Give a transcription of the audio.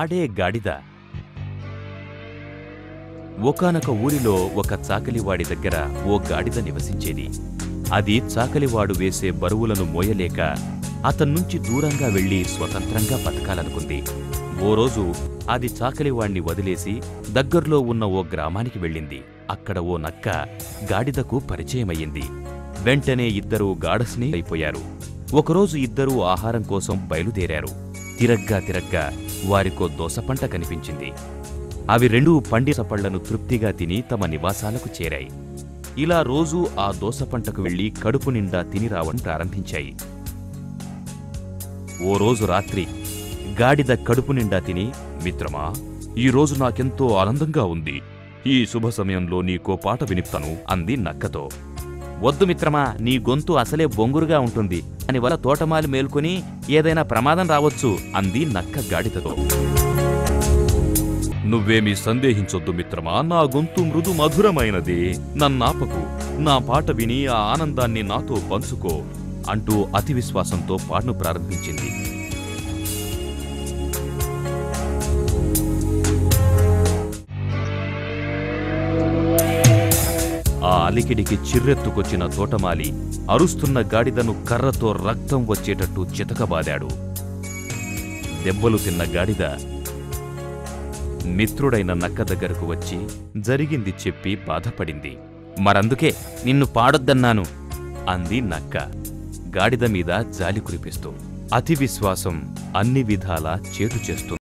ఆడే గాడిద ఒకానొక ఊరిలో ఒక చాకలివాడి దగ్గర ఓ గాడిద నివసించేది అది చాకలివాడు వేసే బరువులను మోయలేక అతన్నుంచి దూరంగా వెళ్లి స్వతంత్రంగా బతకాలనుకుంది ఓ రోజు అది చాకలివాణ్ణి వదిలేసి దగ్గర్లో ఉన్న ఓ గ్రామానికి వెళ్ళింది అక్కడ ఓ నక్క గాడిదకు పరిచయమయ్యింది వెంటనే ఇద్దరూ గాఢ అయిపోయారు ఒకరోజు ఇద్దరూ ఆహారం కోసం బయలుదేరారు తిరగ్గా తిరగ్గా వారికో దోసపంట కనిపించింది అవి రెండూ పండిన పళ్లను తృప్తిగా తిని తమ నివాసాలకు చేరాయి ఇలా రోజూ ఆ దోసపంటకు వెళ్లి కడుపు నిండా తిని రావడం ప్రారంభించాయి ఓ రోజు రాత్రి గాడిద కడుపు నిండా తిని మిత్రమా ఈ రోజు నాకెంతో ఆనందంగా ఉంది ఈ శుభ సమయంలో నీకో పాట వినిప్తాను అంది నక్కతో వద్దు మిత్రమా నీ గొంతు అసలే బొంగురుగా ఉంటుంది దానివల్ల తోటమాలి మేల్కొని ఏదైనా ప్రమాదం రావచ్చు అంది నక్క గాడిదతో నువ్వేమీ సందేహించొద్దు మిత్రమా నా గొంతు మృదు మధురమైనది నన్నాపకు నా పాట విని ఆ ఆనందాన్ని నాతో పంచుకో అంటూ అతి విశ్వాసంతో పాటను ప్రారంభించింది ఆ అలికిడికి చిర్రెత్తుకొచ్చిన తోటమాలి అరుస్తున్న గాడిదను కర్రతో రక్తం వచ్చేటట్టు చితకబాదాడు దెబ్బలు తిన్న గాడిద మిత్రుడైన నక్క దగ్గరకు వచ్చి జరిగింది చెప్పి బాధపడింది మరందుకే నిన్ను పాడొద్దన్నాను అంది నక్క గాడిద మీద జాలి కురిపిస్తూ అతి విశ్వాసం అన్ని విధాలా చేటు చేస్తుంది